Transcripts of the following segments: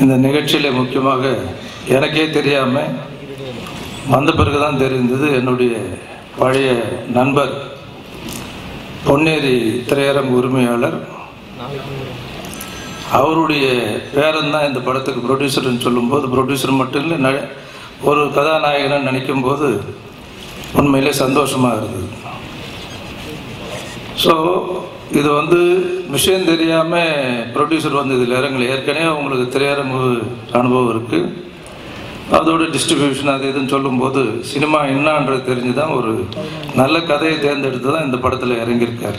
இந்த நிகழ்ச்சியில் முக்கியமாக எனக்கே தெரியாமல் வந்த பிறகு தான் தெரிந்தது என்னுடைய பழைய நண்பர் பொன்னேரி திரையரங்கு உரிமையாளர் அவருடைய பேரன் தான் இந்த படத்துக்கு ப்ரொடியூசர்னு சொல்லும்போது ப்ரொடியூசர் மட்டும் இல்லை ந ஒரு கதாநாயகனை நினைக்கும் போது உண்மையிலே சந்தோஷமாக இருந்தது ஸோ இது வந்து விஷயம் தெரியாமல் ப்ரொடியூசர் வந்து இதில் இறங்கல ஏற்கனவே உங்களுக்கு திரையரங்கு அனுபவம் இருக்குது அதோட டிஸ்ட்ரிபியூஷன் அது இதுன்னு சொல்லும்போது சினிமா என்னன்றது தெரிஞ்சு தான் ஒரு நல்ல கதையை தேர்ந்தெடுத்து தான் இந்த படத்தில் இறங்கியிருக்காரு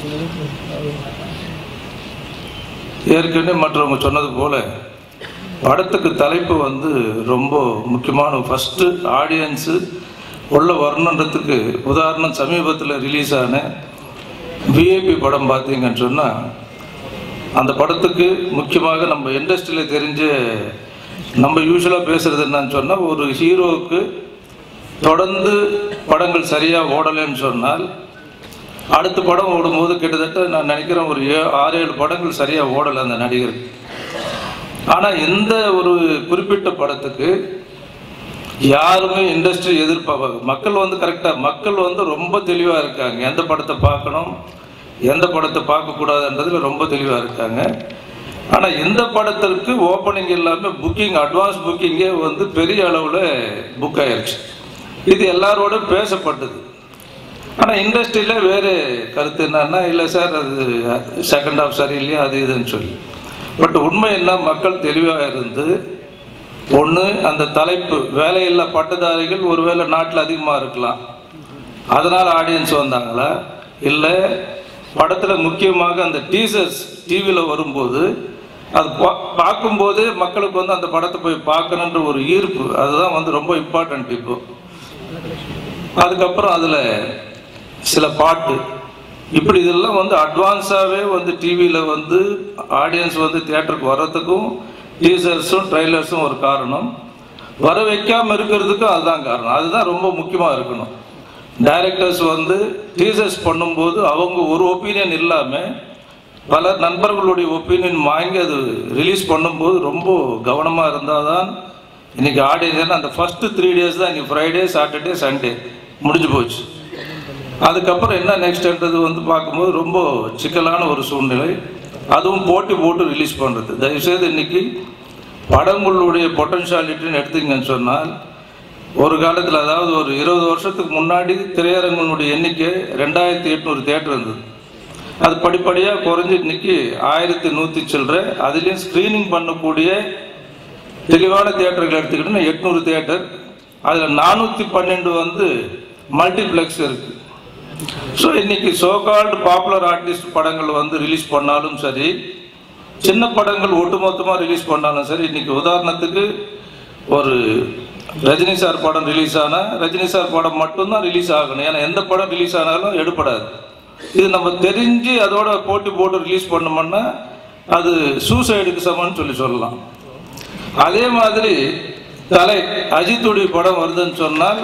ஏற்கனவே மற்றவங்க சொன்னது போல படத்துக்கு தலைப்பு வந்து ரொம்ப முக்கியமான ஃபஸ்ட்டு ஆடியன்ஸு உள்ள வரணுன்றதுக்கு உதாரணம் சமீபத்தில் ரிலீஸ் ஆன விஐபி படம் பார்த்தீங்கன்னு சொன்னால் அந்த படத்துக்கு முக்கியமாக நம்ம இண்டஸ்ட்ரியில் தெரிஞ்ச நம்ம யூஸ்வலாக பேசுகிறது என்னன்னு சொன்னால் ஒரு ஹீரோவுக்கு தொடர்ந்து படங்கள் சரியாக ஓடலைன்னு சொன்னால் அடுத்த படம் ஓடும்போது கிட்டத்தட்ட நான் நினைக்கிறேன் ஒரு ஏ ஆறு ஏழு படங்கள் சரியாக ஓடலை அந்த நடிகருக்கு ஆனால் இந்த ஒரு குறிப்பிட்ட படத்துக்கு யாருமே இண்டஸ்ட்ரி எதிர்பார்ப்பாங்க மக்கள் வந்து கரெக்டாக மக்கள் வந்து ரொம்ப தெளிவாக இருக்காங்க எந்த படத்தை பார்க்கணும் எந்த படத்தை பார்க்கக்கூடாதுன்றதுல ரொம்ப தெளிவாக இருக்காங்க ஆனால் இந்த படத்திற்கு ஓப்பனிங் எல்லாமே புக்கிங் அட்வான்ஸ் புக்கிங்கே வந்து பெரிய அளவில் புக் ஆயிருச்சு இது எல்லாரோட பேசப்பட்டது ஆனால் இண்டஸ்ட்ரியில் வேறு கருத்து என்னன்னா இல்லை சார் அது செகண்ட் ஹாஃப் சரியில்லையா அது இதுன்னு சொல்லி பட் உண்மை என்ன மக்கள் தெளிவாக இருந்து ஒன்று அந்த தலைப்பு வேலையில்லா பட்டதாரிகள் ஒருவேளை நாட்டில் அதிகமாக இருக்கலாம் அதனால் ஆடியன்ஸ் வந்தாங்களா இல்லை படத்தில் முக்கியமாக அந்த டீசர்ஸ் டிவியில் வரும்போது அது பா பார்க்கும்போதே மக்களுக்கு வந்து அந்த படத்தை போய் பார்க்கணுன்ற ஒரு ஈர்ப்பு அதுதான் வந்து ரொம்ப இம்பார்ட்டன்ட் இப்போ அதுக்கப்புறம் அதில் சில பாட்டு இப்படி இதெல்லாம் வந்து அட்வான்ஸாகவே வந்து டிவியில் வந்து ஆடியன்ஸ் வந்து தியேட்டருக்கு வர்றதுக்கும் டீசர்ஸும் ட்ரைலர்ஸும் ஒரு காரணம் வர வைக்காமல் இருக்கிறதுக்கும் அதுதான் காரணம் அதுதான் ரொம்ப முக்கியமாக இருக்கணும் டைரக்டர்ஸ் வந்து டீசர்ஸ் பண்ணும்போது அவங்க ஒரு ஒப்பீனியன் இல்லாமல் பல நண்பர்களுடைய ஒப்பீனியன் வாங்கி அது ரிலீஸ் பண்ணும்போது ரொம்ப கவனமாக இருந்தால் தான் இன்னைக்கு ஆடியன்ஸ் அந்த ஃபஸ்ட்டு த்ரீ டேஸ் தான் இன்னைக்கு ஃப்ரைடே சாட்டர்டே சண்டே முடிஞ்சு போச்சு அதுக்கப்புறம் என்ன நெக்ஸ்ட்ன்றது வந்து பார்க்கும்போது ரொம்ப சிக்கலான ஒரு சூழ்நிலை அதுவும் போட்டி போட்டு ரிலீஸ் பண்ணுறது தயவுசெய்து இன்னைக்கு படங்களுடைய பொட்டன்ஷியாலிட்டின்னு எடுத்தீங்கன்னு சொன்னால் ஒரு காலத்தில் அதாவது ஒரு இருபது வருஷத்துக்கு முன்னாடி திரையரங்களுடைய எண்ணிக்கை ரெண்டாயிரத்தி எட்நூறு தேட்டர் இருந்தது அது படிப்படியாக குறைஞ்சி இன்னைக்கு ஆயிரத்தி நூற்றி சில்லற அதுலேயும் ஸ்க்ரீனிங் பண்ணக்கூடிய தெளிவான தேட்டர்கள் எடுத்துக்கிட்டோன்னா எட்நூறு தேட்டர் அதில் நானூற்றி பன்னெண்டு வந்து மல்டிப்ளெக்ஸ் இருக்குது ஸோ இன்னைக்கு சோகால்டு பாப்புலர் ஆர்டிஸ்ட் படங்கள் வந்து ரிலீஸ் பண்ணாலும் சரி சின்ன படங்கள் ஒட்டுமொத்தமாக ரிலீஸ் பண்ணாலும் சரி இன்னைக்கு உதாரணத்துக்கு ஒரு ரஜினி சார் படம் ரிலீஸ் ஆனால் ரஜினி சார் படம் மட்டும்தான் ரிலீஸ் ஆகணும் ஏன்னா எந்த படம் ரிலீஸ் ஆனாலும் எடுப்படாது இது நம்ம தெரிஞ்சு அதோட போட்டி போட்டு ரிலீஸ் பண்ணோம்னா அது சூசைடுக்கு சமம்னு சொல்லி சொல்லலாம் அதே மாதிரி தலை அஜித்துடைய படம் வருதுன்னு சொன்னால்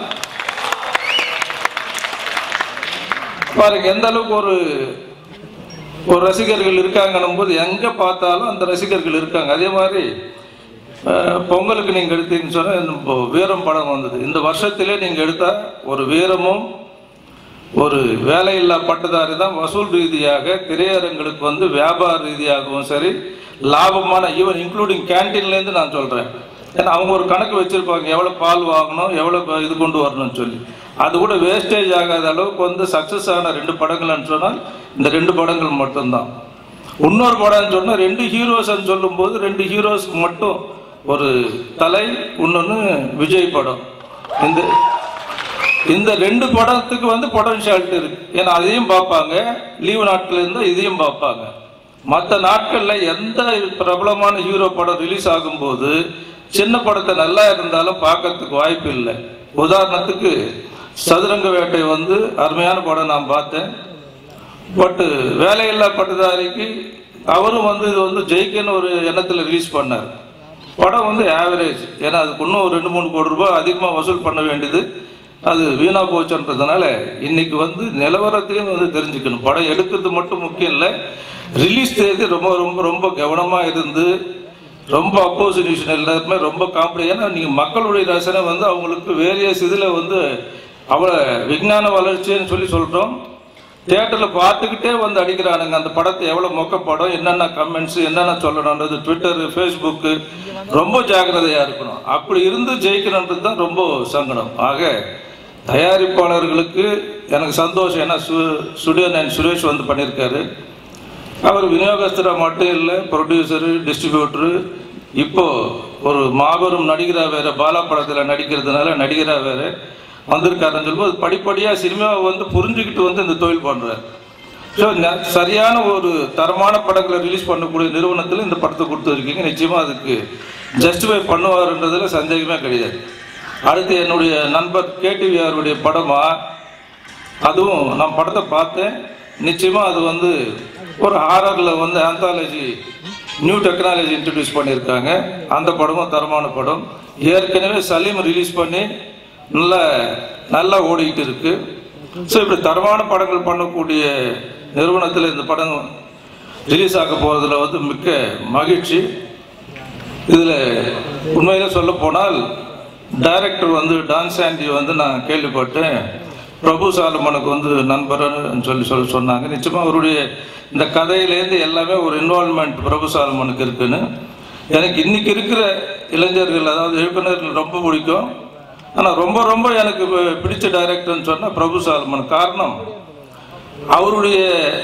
பாருங்க எந்த அளவுக்கு ஒரு ஒரு ரசிகர்கள் இருக்காங்கன்னும் போது எங்கே பார்த்தாலும் அந்த ரசிகர்கள் இருக்காங்க அதே மாதிரி அஹ், பொங்கலுக்கு நீங்கள் எடுத்தீங்கன்னு சொன்னால் இந்த இப்போ வீரம் படம் வந்தது இந்த வருஷத்திலே நீங்கள் எடுத்தால் ஒரு வீரமும் ஒரு வேலையில்லா பட்டதாரி தான் வசூல் ரீதியாக திரையரங்களுக்கு வந்து வியாபார ரீதியாகவும் சரி லாபமான ஈவன் இன்க்ளூடிங் கேன்டீன்லேருந்து நான் சொல்கிறேன் ஏன்னா அவங்க ஒரு கணக்கு வச்சுருப்பாங்க எவ்வளோ பால் வாங்கணும் எவ்வளோ இது கொண்டு வரணும்னு சொல்லி அது கூட வேஸ்டேஜ் ஆகாத அளவுக்கு வந்து சக்ஸஸ் ஆன ரெண்டு படங்கள்னு சொன்னால் இந்த ரெண்டு படங்கள் மட்டும்தான் இன்னொரு படம்னு சொன்னால் ரெண்டு ஹீரோஸ்ன்னு சொல்லும்போது ரெண்டு ஹீரோஸ்க்கு மட்டும் ஒரு தலை இன்னொன்று விஜய் படம் இந்த இந்த ரெண்டு படத்துக்கு வந்து பொட்டன்ஷியாலிட்டி இருக்கு ஏன்னா அதையும் பார்ப்பாங்க லீவு நாட்கள் இருந்தால் இதையும் பார்ப்பாங்க மற்ற நாட்களில் எந்த பிரபலமான ஹீரோ படம் ரிலீஸ் ஆகும்போது சின்ன படத்தை நல்லா இருந்தாலும் பார்க்கறதுக்கு வாய்ப்பு இல்லை உதாரணத்துக்கு சதுரங்க வேட்டை வந்து அருமையான படம் நான் பார்த்தேன் பட்டு வேலையில்லா பட்டதாரிக்கு அவரும் வந்து இது வந்து ஜெயிக்கன்னு ஒரு எண்ணத்தில் ரிலீஸ் பண்ணார் படம் வந்து ஆவரேஜ் ஏன்னா அதுக்கு இன்னும் ஒரு ரெண்டு மூணு கோடி ரூபாய் அதிகமாக வசூல் பண்ண வேண்டியது அது வீணா போச்சுன்றதுனால இன்னைக்கு வந்து நிலவரத்தையும் வந்து தெரிஞ்சுக்கணும் படம் எடுக்கிறது மட்டும் முக்கியம் இல்லை ரிலீஸ் தேதி ரொம்ப ரொம்ப ரொம்ப கவனமாக இருந்து ரொம்ப அப்போசிஷன் எல்லாருமே ரொம்ப காமெடி ஏன்னா நீங்கள் மக்களுடைய ரசனை வந்து அவங்களுக்கு வேரியஸ் இதில் வந்து அவ்வளோ விஞ்ஞான வளர்ச்சின்னு சொல்லி சொல்கிறோம் தியேட்டரில் பார்த்துக்கிட்டே வந்து அடிக்கிறானுங்க அந்த படத்தை எவ்வளோ மொக்க படம் என்னென்ன கமெண்ட்ஸ் என்னென்ன சொல்லணுன்றது ட்விட்டரு ஃபேஸ்புக்கு ரொம்ப ஜாக்கிரதையாக இருக்கணும் அப்படி இருந்து ஜெயிக்கணுன்றது தான் ரொம்ப சங்கடம் ஆக தயாரிப்பாளர்களுக்கு எனக்கு சந்தோஷம் ஏன்னா சு சுடியன் அண்ட் சுரேஷ் வந்து பண்ணியிருக்காரு அவர் விநியோகஸ்தராக மட்டும் இல்லை ப்ரொடியூசரு டிஸ்ட்ரிபியூட்டரு இப்போ ஒரு மாபெரும் நடிகராக வேற பாலா படத்தில் நடிக்கிறதுனால நடிகராக வேற வந்திருக்காருன்னு சொல்லும்போது படிப்படியாக சினிமாவை வந்து புரிஞ்சுக்கிட்டு வந்து இந்த தொழில் பண்ணுறாரு ஸோ சரியான ஒரு தரமான படங்களை ரிலீஸ் பண்ணக்கூடிய நிறுவனத்தில் இந்த படத்தை கொடுத்துருக்கீங்க நிச்சயமாக அதுக்கு ஜஸ்டிஃபை பண்ணுவாருன்றதுல சந்தேகமே கிடையாது அடுத்து என்னுடைய நண்பர் கேடிவிஆருடைய படமா அதுவும் நான் படத்தை பார்த்தேன் நிச்சயமாக அது வந்து ஒரு ஹாரரில் வந்து ஆந்தாலஜி நியூ டெக்னாலஜி இன்ட்ரடியூஸ் பண்ணியிருக்காங்க அந்த படமும் தரமான படம் ஏற்கனவே சலீம் ரிலீஸ் பண்ணி நல்லா நல்லா ஓடிக்கிட்டு இருக்கு ஸோ இப்படி தரமான படங்கள் பண்ணக்கூடிய நிறுவனத்தில் இந்த படம் ரிலீஸ் ஆக போகிறதுல வந்து மிக்க மகிழ்ச்சி இதில் உண்மையிலே சொல்ல போனால் டைரக்டர் வந்து டான்ஸ் ஆண்டி வந்து நான் கேள்விப்பட்டேன் பிரபு சாலமனுக்கு வந்து நண்பர்னு சொல்லி சொல்லி சொன்னாங்க நிச்சயமாக அவருடைய இந்த கதையிலேருந்து எல்லாமே ஒரு இன்வால்மெண்ட் பிரபு சாலமனுக்கு இருக்குன்னு எனக்கு இன்னைக்கு இருக்கிற இளைஞர்கள் அதாவது இயக்குநர்கள் ரொம்ப பிடிக்கும் ஆனால் ரொம்ப ரொம்ப எனக்கு பி- பிடிச்ச டைரக்டர்னு சொன்னால் பிரபு சாலமன் காரணம் அவருடைய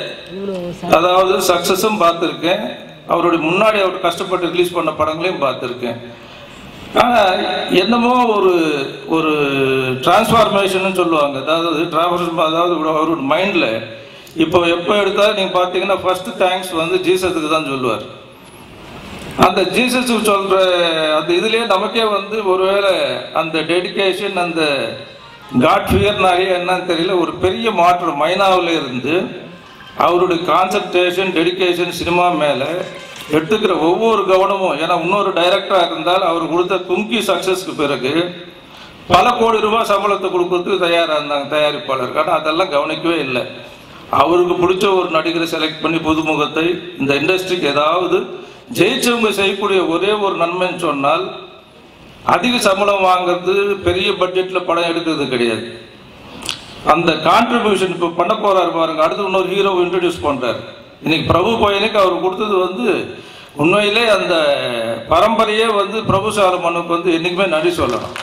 அதாவது சக்ஸஸும் பார்த்துருக்கேன் அவருடைய முன்னாடி அவர் கஷ்டப்பட்டு ரிலீஸ் பண்ண படங்களையும் பார்த்துருக்கேன் ஆனால் என்னமோ ஒரு ஒரு டிரான்ஸ்ஃபார்மேஷன் சொல்லுவாங்க அதாவது டிரான்ஸ்ஃபார்மேஷன் அதாவது அவரோட மைண்டில் இப்போ எப்போ எடுத்தாலும் நீங்கள் பார்த்தீங்கன்னா ஃபர்ஸ்ட் தேங்க்ஸ் வந்து ஜீசஸுக்கு தான் சொல்லுவார் அந்த ஜீசஸ் சொல்ற அந்த இதுலயே நமக்கே வந்து ஒருவேளை அந்த டெடிகேஷன் அந்த காட் ஃபியர்னாலே என்னன்னு தெரியல ஒரு பெரிய மாற்றம் மைனாவில் இருந்து அவருடைய கான்சன்ட்ரேஷன் டெடிகேஷன் சினிமா மேலே எடுத்துக்கிற ஒவ்வொரு கவனமும் ஏன்னா இன்னொரு டைரக்டராக இருந்தால் அவர் கொடுத்த கும்கி சக்ஸஸ்க்கு பிறகு பல கோடி ரூபாய் சம்பளத்தை கொடுக்கறதுக்கு தயாராக இருந்தாங்க தயாரிப்பாளர் ஆனால் அதெல்லாம் கவனிக்கவே இல்லை அவருக்கு பிடிச்ச ஒரு நடிகரை செலக்ட் பண்ணி புதுமுகத்தை இந்த இண்டஸ்ட்ரிக்கு ஏதாவது ஜெயிச்சவங்க செய்யக்கூடிய ஒரே ஒரு நன்மைன்னு சொன்னால் அதிக சம்பளம் வாங்குறது பெரிய பட்ஜெட்ல படம் எடுக்கிறது கிடையாது அந்த கான்ட்ரிபியூஷன் இப்போ பண்ண போறாரு பாருங்க அடுத்து இன்னொரு ஹீரோ இன்ட்ரடியூஸ் பண்றாரு இன்னைக்கு பிரபு பையனுக்கு அவர் கொடுத்தது வந்து உண்மையிலே அந்த பரம்பரையே வந்து பிரபு சாலமனுக்கு வந்து என்னைக்குமே நன்றி சொல்லணும்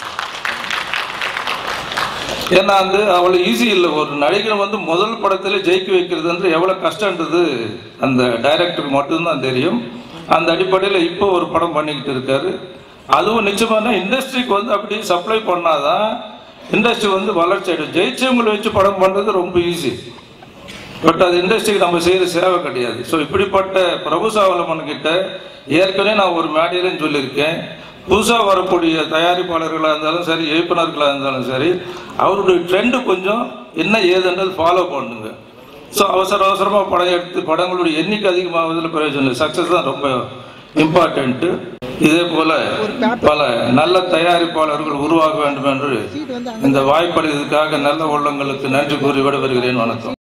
ஏன்னா வந்து அவ்வளோ ஈஸி இல்லை ஒரு நடிகர் வந்து முதல் படத்தில் ஜெயிக்க வைக்கிறதுன்றது எவ்வளோ கஷ்டன்றது அந்த டைரக்டருக்கு மட்டும்தான் தெரியும் அந்த அடிப்படையில் இப்போ ஒரு படம் பண்ணிக்கிட்டு இருக்காரு அதுவும் நிச்சயமான இண்டஸ்ட்ரிக்கு வந்து அப்படி சப்ளை பண்ணாதான் இண்டஸ்ட்ரி வந்து வளர்ச்சி அடையும் ஜெயிச்சவங்களை வச்சு படம் பண்ணுறது ரொம்ப ஈஸி பட் அது இண்டஸ்ட்ரிக்கு நம்ம செய்கிற சேவை கிடையாது ஸோ இப்படிப்பட்ட பிரபு சாவலமன் கிட்ட ஏற்கனவே நான் ஒரு மேடையிலும் சொல்லியிருக்கேன் புதுசாக வரக்கூடிய தயாரிப்பாளர்களாக இருந்தாலும் சரி இயக்குனர்களாக இருந்தாலும் சரி அவருடைய ட்ரெண்டு கொஞ்சம் என்ன ஏதுன்றது ஃபாலோ பண்ணுங்க ஸோ அவசர அவசரமாக படம் எடுத்து படங்களுடைய எண்ணிக்கை அதிகமாவதில் பிரயோஜனம் இல்லை சக்ஸஸ் தான் ரொம்ப இம்பார்ட்டண்ட்டு இதே போல பல நல்ல தயாரிப்பாளர்கள் உருவாக வேண்டும் என்று இந்த வாய்ப்பளித்ததுக்காக நல்ல உள்ளங்களுக்கு நன்றி கூறி விடைபெறுகிறேன் வணக்கம்